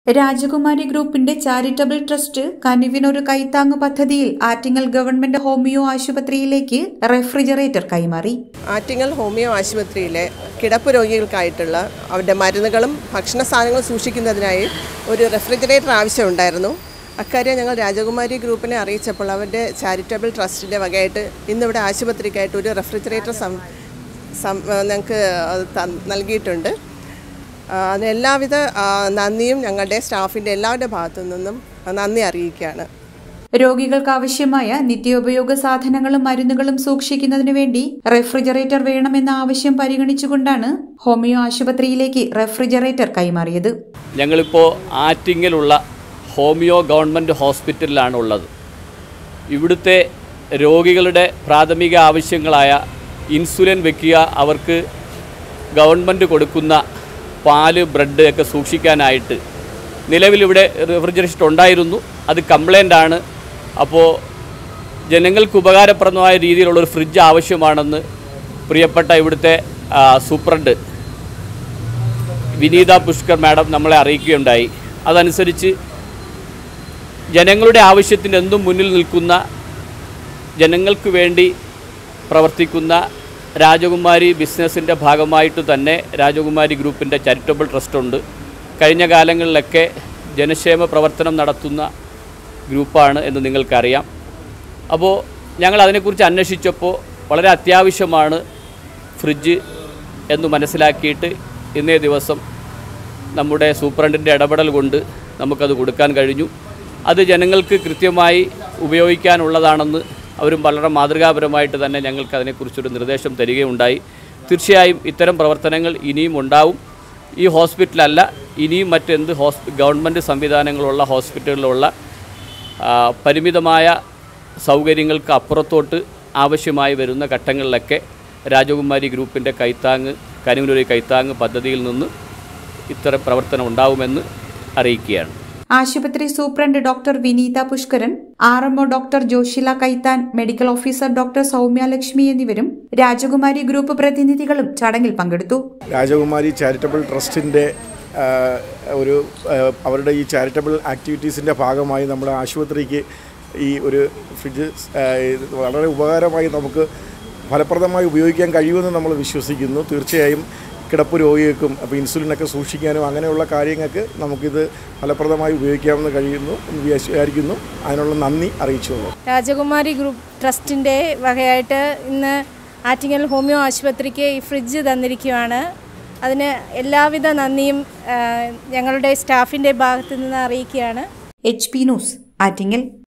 രാജകുമാരി ഗ്രൂപ്പിന്റെ charitable trust കനിവിനൊരു കൈത്താങ്ങ് പദ്ധതിയിൽ ആറ്റിങ്ങൽ ഗവൺമെന്റ് ഹോമിയോ ആശുപത്രിയിലേക്ക് റെഫ്രിജറേറ്റർ കൈമാറി ആറ്റിങ്ങൽ ഹോമിയോ ആശുപത്രിയിലെ കിടപ്പ് രോഗികൾക്കായിട്ടുള്ള അവരുടെ മരുന്നുകളും ഭക്ഷണ സാധനങ്ങളും സൂക്ഷിക്കുന്നതിനായി ഒരു റെഫ്രിജറേറ്റർ ആവശ്യമുണ്ടായിരുന്നു അക്കാര്യം ഞങ്ങൾ രാജകുമാരി ഗ്രൂപ്പിനെ അറിയിച്ചപ്പോൾ അവരുടെ ചാരിറ്റബിൾ ട്രസ്റ്റിൻ്റെ വകയായിട്ട് ഇന്നിവിടെ ആശുപത്രിക്കായിട്ട് ഒരു റെഫ്രിജറേറ്റർ സം സം ഞങ്ങൾക്ക് അത് തന്ന് നൽകിയിട്ടുണ്ട് ആ, അതിന് എല്ലാവിധ ആ, നന്ദിയും ഞങ്ങളുടെ സ്റ്റാഫിൻ്റെ എല്ലാവരുടെ ഭാഗത്തു നിന്നും നന്ദി അറിയിക്കുകയാണ് രോഗികൾക്ക് ആവശ്യമായ നിത്യോപയോഗ സാധനങ്ങളും മരുന്നുകളും സൂക്ഷിക്കുന്നതിനു വേണ്ടി റെഫ്രിജറേറ്റർ വേണമെന്ന ആവശ്യം പരിഗണിച്ചുകൊണ്ടാണ് ഹോമിയോ ആശുപത്രിയിലേക്ക് റെഫ്രിജറേറ്റർ കൈമാറിയത് ഞങ്ങളിപ്പോൾ ആറ്റിങ്ങിലുള്ള ഹോമിയോ ഗവൺമെൻറ് ഹോസ്പിറ്റലിലാണ് ഉള്ളത് ഇവിടുത്തെ രോഗികളുടെ പ്രാഥമിക ആവശ്യങ്ങളായ ഇൻസുലിൻ വെക്കുക അവർക്ക് ഗവൺമെൻറ് കൊടുക്കുന്ന പാല് ബ്രെഡ് ഒക്കെ സൂക്ഷിക്കാനായിട്ട് നിലവിലിവിടെ റെഫ്രിജറേഷൻ ഉണ്ടായിരുന്നു അത് കംപ്ലൈൻ്റ് ആണ് അപ്പോൾ ജനങ്ങൾക്ക് ഉപകാരപ്രദമായ രീതിയിലുള്ളൊരു ഫ്രിഡ്ജ് ആവശ്യമാണെന്ന് പ്രിയപ്പെട്ട ഇവിടുത്തെ ആ, സൂപ്രണ്ട് വിനീത പുഷ്കർ മാഡം നമ്മളെ അറിയിക്കുകയുണ്ടായി അതനുസരിച്ച് ജനങ്ങളുടെ ആവശ്യത്തിന് എന്തും മുന്നിൽ നിൽക്കുന്ന ജനങ്ങൾക്ക് വേണ്ടി പ്രവർത്തിക്കുന്ന രാജകുമാരി ബിസിനസ്സിൻ്റെ ഭാഗമായിട്ട് തന്നെ രാജകുമാരി ഗ്രൂപ്പിൻ്റെ ചാരിറ്റബിൾ ട്രസ്റ്റ് ഉണ്ട് കഴിഞ്ഞ കാലങ്ങളിലൊക്കെ ജനക്ഷേമ പ്രവർത്തനം നടത്തുന്ന ഗ്രൂപ്പാണ് എന്ന് നിങ്ങൾക്കറിയാം അപ്പോൾ ഞങ്ങൾ അതിനെക്കുറിച്ച് അന്വേഷിച്ചപ്പോൾ വളരെ അത്യാവശ്യമാണ് ഫ്രിഡ്ജ് എന്ന് മനസ്സിലാക്കിയിട്ട് ഇന്നേ ദിവസം നമ്മുടെ സൂപ്രണ്ടിൻ്റെ ഇടപെടൽ കൊണ്ട് നമുക്കത് കൊടുക്കാൻ കഴിഞ്ഞു അത് ജനങ്ങൾക്ക് കൃത്യമായി ഉപയോഗിക്കാനുള്ളതാണെന്ന് അവരും വളരെ മാതൃകാപരമായിട്ട് തന്നെ ഞങ്ങൾക്ക് അതിനെക്കുറിച്ചൊരു നിർദ്ദേശം തരികയുണ്ടായി തീർച്ചയായും ഇത്തരം പ്രവർത്തനങ്ങൾ ഇനിയും ഉണ്ടാവും ഈ ഹോസ്പിറ്റലല്ല ഇനിയും മറ്റെന്ത് ഹോസ്പി ഗവൺമെൻറ് സംവിധാനങ്ങളുള്ള ഹോസ്പിറ്റലിലുള്ള ആ, പരിമിതമായ സൗകര്യങ്ങൾക്ക് അപ്പുറത്തോട്ട് ആവശ്യമായി വരുന്ന ഘട്ടങ്ങളിലൊക്കെ രാജകുമാരി ഗ്രൂപ്പിൻ്റെ കൈത്താങ്ങ് കനിമൂലൊരു കൈത്താങ്ങ് പദ്ധതിയിൽ നിന്ന് ഇത്തരം പ്രവർത്തനം ഉണ്ടാവുമെന്ന് അറിയിക്കുകയാണ് ആശുപത്രി superintendent doctor Vineetha Pushkaran R MO doctor Joshila കൈത്താൻ medical officer doctor Soumya Lakshmi എന്നിവരും രാജകുമാരി ഗ്രൂപ്പ് പ്രതിനിധികളും ചടങ്ങിൽ പങ്കെടുത്തു രാജകുമാരി ചാരിറ്റബിൾ ട്രസ്റ്റിൻ്റെ ആ, ഒരു ആ, അവരുടെ ഈ ചാരിറ്റബിൾ ആക്ടിവിറ്റീസിൻ്റെ ഭാഗമായി നമ്മുടെ ആശുപത്രിക്ക് ഈ ഒരു ഫ്രിഡ്ജ് ആ, ഇത് വളരെ ഉപകാരമായി നമുക്ക് ഫലപ്രദമായി ഉപയോഗിക്കാൻ കഴിയുമെന്ന് നമ്മൾ വിശ്വസിക്കുന്നു തീർച്ചയായും കിടപ്പ് രോഗികൾക്കും അപ്പോൾ ഇൻസുലിനൊക്കെ സൂക്ഷിക്കാനും അങ്ങനെയുള്ള കാര്യങ്ങൾക്ക് നമുക്കിത് ഫലപ്രദമായി ഉപയോഗിക്കാമെന്ന് കഴിയുന്നു എന്ന് വിചാരിക്കുന്നു അതിനുള്ള നന്ദി അറിയിച്ചുള്ളൂ രാജകുമാരി ഗ്രൂപ്പ് ട്രസ്റ്റിൻ്റെ വകയായിട്ട് ഇന്ന് ആറ്റിങ്ങൽ ഹോമിയോ ആശുപത്രിക്ക് ഈ ഫ്രിഡ്ജ് തന്നിരിക്കുകയാണ് അതിന് എല്ലാവിധ നന്ദിയും ആ, ഞങ്ങളുടെ സ്റ്റാഫിൻ്റെ ഭാഗത്തു നിന്ന് അറിയിക്കുകയാണ് എച്ച് പി ന്യൂസ് ആറ്റിങ്ങൽ